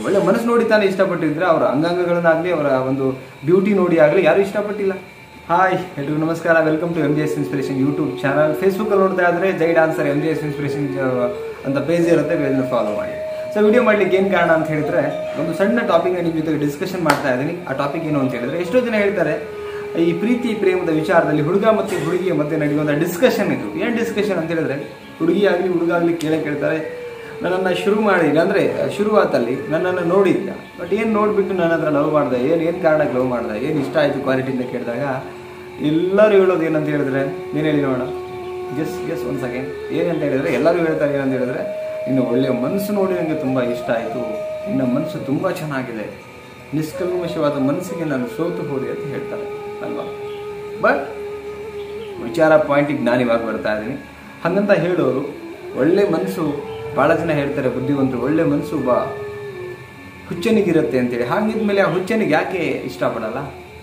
ಒಳ್ಳೆ ಮನಸ್ಸು ನೋಡಿ ತಾನೇ ಇಷ್ಟಪಟ್ಟಿದ್ರೆ ಅವರ ಅಂಗಾಂಗಗಳನ್ನಾಗಲಿ ಅವರ ಒಂದು ಬ್ಯೂಟಿ ನೋಡಿ ಆಗಲಿ ಯಾರು ಇಷ್ಟಪಟ್ಟಿಲ್ಲ ಹಾಯ್ ಎಲ್ರಿಗೂ ನಮಸ್ಕಾರ welcome to M G S inspiration YouTube channel ಫೇಸ್ಬುಕ್ಕಲ್ಲಿ ನೋಡ್ತಾ ಇದ್ರೆ Jai dancer M G S inspiration ಅಂತ ಪೇಜ್ ಇರುತ್ತೆ ಪೇಜ್ನ ಫಾಲೋ ಮಾಡಿ ಸೊ ವಿಡಿಯೋ ಮಾಡ್ಲಿಕ್ಕೆ ಏನು ಕಾರಣ ಅಂತ ಹೇಳಿದ್ರೆ ಒಂದು ಸಣ್ಣ ಟಾಪಿಕ್ ನಿಮ್ಮ ಜೊತೆಗೆ ಡಿಸ್ಕಷನ್ ಮಾಡ್ತಾ ಇದ್ದೀನಿ ಆ ಟಾಪಿಕ್ ಏನು ಅಂತ ಹೇಳಿದ್ರೆ ಎಷ್ಟೋ ಜನ ಹೇಳ್ತಾರೆ ಈ ಪ್ರೀತಿ ಪ್ರೇಮದ ವಿಚಾರದಲ್ಲಿ ಹುಡುಗ ಮತ್ತು ಹುಡುಗಿಯ ಮಧ್ಯೆ ನಡೆಯುವಂಥ ಡಿಸ್ಕಷನ್ ಇದು ಏನು ಡಿಸ್ಕಷನ್ ಅಂತ ಹೇಳಿದ್ರೆ ಹುಡುಗಿ ಆಗಲಿ ಹುಡುಗ ಆಗಲಿ ಕೇಳೇ ಕೇಳ್ತಾರೆ ನನ್ನನ್ನು ಶುರು ಮಾಡಿ ಅಂದರೆ ಶುರುವಾತಲ್ಲಿ ನನ್ನನ್ನು ನೋಡಿದ್ದ ಬಟ್ ಏನು ನೋಡಿಬಿಟ್ಟು ನನ್ನ ಹತ್ರ ಲವ್ ಮಾಡಿದೆ ಏನು ಏನು ಕಾರಣಕ್ಕೆ ಲವ್ ಮಾಡಿದೆ ಏನು ಇಷ್ಟ ಆಯಿತು ಕ್ವಾಲಿಟಿಯಿಂದ ಕೇಳಿದಾಗ ಎಲ್ಲರೂ ಹೇಳೋದು ಏನಂತ ಹೇಳಿದ್ರೆ ನೀನು ಹೇಳಿ ನೋಡೋಣ ಜಸ್ ಜಸ್ ಒಂದು ಸೆಕೆಂಡ್ ಏನಂತ ಹೇಳಿದ್ರೆ ಎಲ್ಲರೂ ಹೇಳ್ತಾರೆ ಏನಂತ ಹೇಳಿದ್ರೆ ಇನ್ನು ಒಳ್ಳೆಯ ಮನಸ್ಸು ನೋಡಿ ನನಗೆ ತುಂಬ ಇಷ್ಟ ಆಯಿತು ನಿನ್ನ ಮನಸ್ಸು ತುಂಬ ಚೆನ್ನಾಗಿದೆ ನಿಷ್ಕಲ್ಮಶವಾದ ಮನಸ್ಸಿಗೆ ನಾನು ಸೋತು ಹೋದೆ ಅಂತ ಹೇಳ್ತಾರೆ ಅಲ್ವಾ ಬಟ್ ವಿಚಾರ ಪಾಯಿಂಟಿಗೆ ನಾನು ಇವಾಗ ಬರ್ತಾ ಇದ್ದೀನಿ ಹಾಗಂತ ಹೇಳೋರು ಒಳ್ಳೆ ಮನಸ್ಸು ಭಾಳ ಜನ ಹೇಳ್ತಾರೆ ಬುದ್ಧಿವಂತರು ಒಳ್ಳೆ ಮನಸ್ಸು ಬಾ ಹುಚ್ಚನಿಗಿರುತ್ತೆ ಅಂತೇಳಿ ಹಾಗಿದ್ಮೇಲೆ ಆ ಹುಚ್ಚನಿಗೆ ಯಾಕೆ ಇಷ್ಟಪಡಲ್ಲ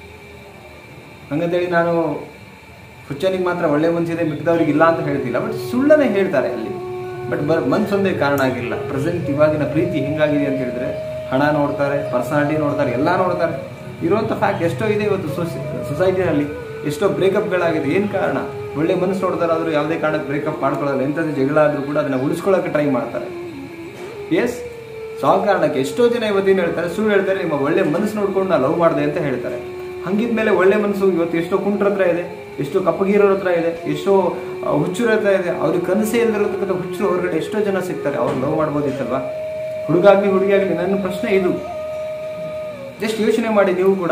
ಹಂಗಂತೇಳಿ ನಾನು ಹುಚ್ಚನಿಗೆ ಮಾತ್ರ ಒಳ್ಳೆ ಮನಸ್ಸಿದೆ ಮಿಕ್ಕಿದವ್ರಿಗೆ ಇಲ್ಲ ಅಂತ ಹೇಳ್ತಿಲ್ಲ ಬಟ್ ಸುಳ್ಳನ್ನೇ ಹೇಳ್ತಾರೆ ಅಲ್ಲಿ ಬಟ್ ಬರ್ ಮನ್ಸೊಂದೇ ಕಾರಣ ಆಗಿಲ್ಲ ಪ್ರೆಸೆಂಟ್ ಇವಾಗಿನ ಪ್ರೀತಿ ಹೆಂಗಾಗಿದೆ ಅಂತ ಹೇಳಿದ್ರೆ ಹಣ ನೋಡ್ತಾರೆ ಪರ್ಸನಾಲಿಟಿ ನೋಡ್ತಾರೆ ಎಲ್ಲ ನೋಡ್ತಾರೆ ಇರುವಂಥ ಫ್ಯಾಕ್ಟ್ ಎಷ್ಟೋ ಇದೆ ಇವತ್ತು ಸೊಸೈ ಸೊಸೈಟಿನಲ್ಲಿ ಎಷ್ಟೋ ಬ್ರೇಕಪ್ಗಳಾಗಿದೆ ಏನು ಕಾರಣ ಒಳ್ಳೆ ಮನಸ್ಸು ನೋಡ್ತಾರೆ ಆದರೂ ಯಾವುದೇ ಕಾರಣಕ್ಕೆ ಬ್ರೇಕಪ್ ಮಾಡ್ಕೊಳ್ಳಲ್ಲ ಎಂಥದ್ದು ಜಗಳ ಆದರೂ ಕೂಡ ಅದನ್ನು ಉಳಿಸ್ಕೊಳ್ಳೋಕೆ ಟ್ರೈ ಮಾಡ್ತಾರೆ ಎಸ್ ಸೊ ಆ ಕಾರಣಕ್ಕೆ ಎಷ್ಟೋ ಜನ ಇವತ್ತೇನು ಹೇಳ್ತಾರೆ ಸುಳ್ಳು ಹೇಳ್ತಾರೆ ನಿಮ್ಮ ಒಳ್ಳೆ ಮನಸ್ಸು ನೋಡ್ಕೊಂಡು ನಾನು ಲವ್ ಮಾಡಿದೆ ಅಂತ ಹೇಳ್ತಾರೆ ಹಂಗಿದ್ಮೇಲೆ ಒಳ್ಳೆ ಮನಸ್ಸು ಇವತ್ತು ಎಷ್ಟೋ ಕುಂಟ್ರ ಹತ್ರ ಇದೆ ಎಷ್ಟೋ ಕಪ್ಪಗಿರೋರ ಹತ್ರ ಇದೆ ಎಷ್ಟೋ ಆ, ಹುಚ್ಚರ ಹತ್ರ ಇದೆ ಅವ್ರಿಗೆ ಕನಸೇ ಇಲ್ದಿರತಕ್ಕಂಥ ಹುಚ್ಚರು ಹೊರಗಡೆ ಎಷ್ಟೋ ಜನ ಸಿಗ್ತಾರೆ ಅವ್ರು ಲವ್ ಮಾಡ್ಬೋದಿತ್ತಲ್ವಾ ಹುಡುಗ ಆಗಲಿ ಹುಡುಗಿ ಆಗಲಿ ನನ್ನ ಪ್ರಶ್ನೆ ಇದು ಜಸ್ಟ್ ಯೋಚನೆ ಮಾಡಿ ನೀವು ಕೂಡ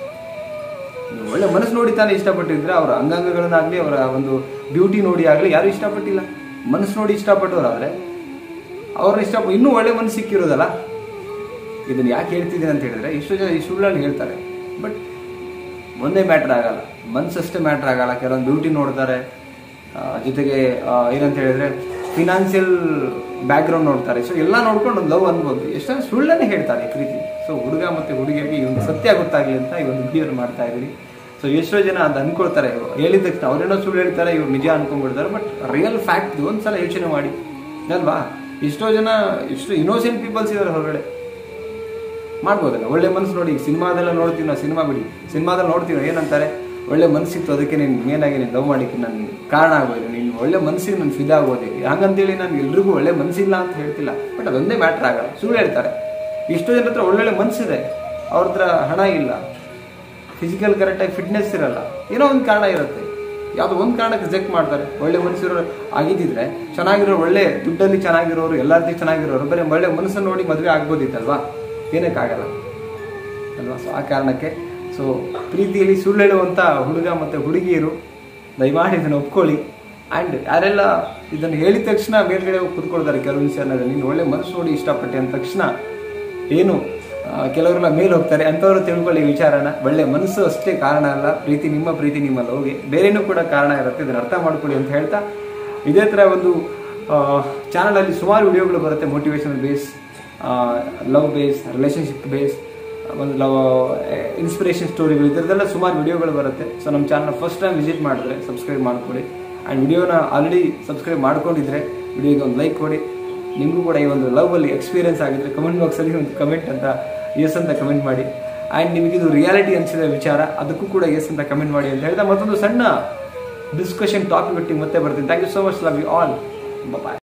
ನೀವು ಒಳ್ಳೆ ಮನಸ್ಸು ನೋಡಿ ತಾನೇ ಇಷ್ಟಪಟ್ಟಿದ್ರೆ ಅವರ ಅಂಗಾಂಗಗಳನ್ನಾಗಲಿ ಅವರ ಒಂದು ಬ್ಯೂಟಿ ನೋಡಿ ಆಗಲಿ ಯಾರು ಇಷ್ಟಪಟ್ಟಿಲ್ಲ ಮನಸ್ಸು ನೋಡಿ ಇಷ್ಟಪಟ್ಟವರಾದ್ರೆ ಅವ್ರನ್ನ ಇಷ್ಟ ಇನ್ನೂ ಒಳ್ಳೆ ಮನಸ್ಸು ಸಿಕ್ಕಿರೋದಲ್ಲ ಇದನ್ನು ಯಾಕೆ ಹೇಳ್ತಿದ್ದೀನಿ ಅಂತ ಹೇಳಿದ್ರೆ ಇಷ್ಟು ಜನ ಈ ಸುಳ್ಳಲ್ಲಿ ಹೇಳ್ತಾರೆ ಬಟ್ ಒಂದೇ ಮ್ಯಾಟ್ರ್ ಆಗಲ್ಲ ಮನಸ್ಸಷ್ಟೇ ಮ್ಯಾಟ್ರ್ ಆಗಲ್ಲ ಕೆಲವೊಂದು ಬ್ಯೂಟಿ ನೋಡ್ತಾರೆ ಆ, ಜೊತೆಗೆ ಆ, ಏನಂತ ಹೇಳಿದ್ರೆ ಫಿನಾನ್ಷಿಯಲ್ ಬ್ಯಾಕ್ಗ್ರೌಂಡ್ ನೋಡ್ತಾರೆ ಸೊ ಎಲ್ಲ ನೋಡ್ಕೊಂಡು ಒಂದು ಲವ್ ಅನ್ಬೋದು ಎಷ್ಟೊಂದು ಸುಳ್ಳನ್ನೇ ಹೇಳ್ತಾರೆ ಈ ಪ್ರೀತಿ ಸೊ ಹುಡುಗ ಮತ್ತು ಹುಡುಗಿಯರಿಗೆ ಈ ಒಂದು ಸತ್ಯ ಗೊತ್ತಾಗಲಿ ಅಂತ ಈ ಒಂದು ವಿಡಿಯೋ ಮಾಡ್ತಾ ಇದ್ದೀನಿ ಸೊ ಎಷ್ಟೋ ಜನ ಅದು ಅನ್ಕೊಳ್ತಾರೆ ಹೇಳಿದ ತಕ್ಷಣ ಅವ್ರೇನೋ ಸುಳ್ಳು ಹೇಳ್ತಾರೆ ಇವ್ರು ನಿಜ ಅನ್ಕೊಂಡ್ಬಿಡ್ತಾರೆ ಬಟ್ ರಿಯಲ್ ಫ್ಯಾಕ್ಟ್ ಒಂದ್ಸಲ ಯೋಚನೆ ಮಾಡಿ ಅಲ್ವಾ ಎಷ್ಟೋ ಜನ ಎಷ್ಟು ಇನ್ನೋಸೆಂಟ್ ಪೀಪಲ್ಸ್ ಇದ್ದಾರೆ ಹೊರಗಡೆ ಮಾಡ್ಬೋದಲ್ಲ ಒಳ್ಳೆ ಮನಸ್ಸು ನೋಡಿ ಸಿನಿಮಾದೆಲ್ಲ ನೋಡ್ತೀವಿ ನಾವು ಸಿನಿಮಾ ಬಿಡಿ ಸಿನಿಮಾದಲ್ಲಿ ನೋಡ್ತೀವಿ ಏನಂತಾರೆ ಒಳ್ಳೆ ಮನಸ್ಸಿತ್ತು ಅದಕ್ಕೆ ನೀನು ಮೇನಾಗಿ ನೀನು ಲವ್ ಮಾಡಿಕ್ಕೆ ನಾನು ಕಾರಣ ಆಗೋದು ನೀನು ಒಳ್ಳೆ ಮನಸ್ಸಿಗೆ ನಾನು ಫಿದಾ ಆಗೋದೆ ಹಂಗಂತೇಳಿ ನಾನು ಎಲ್ರಿಗೂ ಒಳ್ಳೆ ಮನಸ್ಸಿಲ್ಲ ಅಂತ ಹೇಳ್ತಿಲ್ಲ ಬಟ್ ಅದೊಂದೇ ಮ್ಯಾಟ್ರ್ ಆಗಲ್ಲ ಸುಳ್ಳು ಹೇಳ್ತಾರೆ ಎಷ್ಟೋ ಜನ ಹತ್ರ ಒಳ್ಳೊಳ್ಳೆ ಮನಸ್ಸಿದೆ ಅವ್ರ ಹತ್ರ ಹಣ ಇಲ್ಲ ಫಿಸಿಕಲ್ ಕರೆಕ್ಟಾಗಿ ಫಿಟ್ನೆಸ್ ಇರಲ್ಲ ಏನೋ ಒಂದು ಕಾರಣ ಇರುತ್ತೆ ಯಾವುದೋ ಒಂದು ಕಾರಣಕ್ಕೆ ರಿಜೆಕ್ಟ್ ಮಾಡ್ತಾರೆ ಒಳ್ಳೆ ಮನಸ್ಸಿರೋರು ಆಗಿದ್ದಿದ್ರೆ ಚೆನ್ನಾಗಿರೋ ಒಳ್ಳೆ ದುಡ್ಡಲ್ಲಿ ಚೆನ್ನಾಗಿರೋರು ಎಲ್ಲರಿಗೂ ಚೆನ್ನಾಗಿರೋರು ಬರೀ ಒಳ್ಳೆ ಮನಸ್ಸನ್ನು ನೋಡಿ ಮದುವೆ ಆಗ್ಬೋದಿತ್ತಲ್ವಾ ಏನಕ್ಕಾಗಲ್ಲ ಅಲ್ವಾ ಸೊ ಆ ಕಾರಣಕ್ಕೆ ಸೊ ಪ್ರೀತಿಯಲ್ಲಿ ಸುಳ್ಳು ಹೇಳುವಂಥ ಹುಡುಗ ಮತ್ತು ಹುಡುಗಿಯರು ದಯಮಾಡಿ ಇದನ್ನು ಒಪ್ಕೊಳ್ಳಿ ಆ್ಯಂಡ್ ಯಾರೆಲ್ಲ ಇದನ್ನು ಹೇಳಿದ ತಕ್ಷಣ ಮೇಲ್ಗಡೆ ಹೋಗಿ ಕುತ್ಕೊಳ್ತಾರೆ ಕೆಲವು ವಿಷಯನಲ್ಲಿ ನೀನು ಒಳ್ಳೆ ಮನಸ್ಸು ನೋಡಿ ಇಷ್ಟಪಟ್ಟೆ ಅಂದ ತಕ್ಷಣ ಏನು ಆ, ಕೆಲವರೆಲ್ಲ ಮೇಲೆ ಹೋಗ್ತಾರೆ ಅಂಥವ್ರು ತಿಳ್ಕೊಳ್ಳಿ ಈ ವಿಚಾರನ ಒಳ್ಳೆ ಮನಸ್ಸು ಅಷ್ಟೇ ಕಾರಣ ಅಲ್ಲ ಪ್ರೀತಿ ನಿಮ್ಮ ಪ್ರೀತಿ ನಿಮ್ಮ ಲವ್ಗೆ ಬೇರೆನೂ ಕೂಡ ಕಾರಣ ಇರುತ್ತೆ ಇದನ್ನು ಅರ್ಥ ಮಾಡ್ಕೊಳ್ಳಿ ಅಂತ ಹೇಳ್ತಾ ಇದೇ ಥರ ಒಂದು ಚಾನಲಲ್ಲಿ ಸುಮಾರು ವಿಡಿಯೋಗಳು ಬರುತ್ತೆ motivational base love base relationship base ಒಂದು ಲವ್ ಇನ್ಸ್ಪಿರೇಷನ್ ಸ್ಟೋರಿಗಳು ಇದರದೆಲ್ಲ ಸುಮಾರು ವಿಡಿಯೋಗಳು ಬರುತ್ತೆ ಸೊ ನಮ್ಮ ಚಾನಲ್ ಫಸ್ಟ್ ಟೈಮ್ ವಿಸಿಟ್ ಮಾಡಿದ್ರೆ ಸಬ್ಸ್ಕ್ರೈಬ್ ಮಾಡ್ಕೊಳ್ಳಿ ಆ್ಯಂಡ್ ವಿಡಿಯೋನ ಆಲ್ರೆಡಿ ಸಬ್ಸ್ಕ್ರೈಬ್ ಮಾಡ್ಕೊಂಡಿದ್ರೆ ವಿಡಿಯೋಗೆ ಒಂದು ಲೈಕ್ ಕೊಡಿ ನಿಮಗೂ ಕೂಡ ಈ ಒಂದು ಲವ್ ಅಲ್ಲಿ ಎಕ್ಸ್ಪೀರಿಯನ್ಸ್ ಆಗಿದ್ರೆ ಕಮೆಂಟ್ ಬಾಕ್ಸಲ್ಲಿ ಒಂದು ಕಮೆಂಟ್ ಅಂತ ಎಸ್ ಅಂತ ಕಮೆಂಟ್ ಮಾಡಿ ಆ್ಯಂಡ್ ನಿಮಗಿದು ರಿಯಾಲಿಟಿ ಅನಿಸಿದ ವಿಚಾರ ಅದಕ್ಕೂ ಕೂಡ ಎಸ್ ಅಂತ ಕಮೆಂಟ್ ಮಾಡಿ ಅಂತ ಹೇಳ್ತಾ ಮತ್ತೊಂದು ಸಣ್ಣ ಡಿಸ್ಕಷನ್ ಟಾಪಿಕ್ ಒಟ್ಟಿಗೆ ಮತ್ತೆ ಬರ್ತೀನಿ thank you so much love you all bye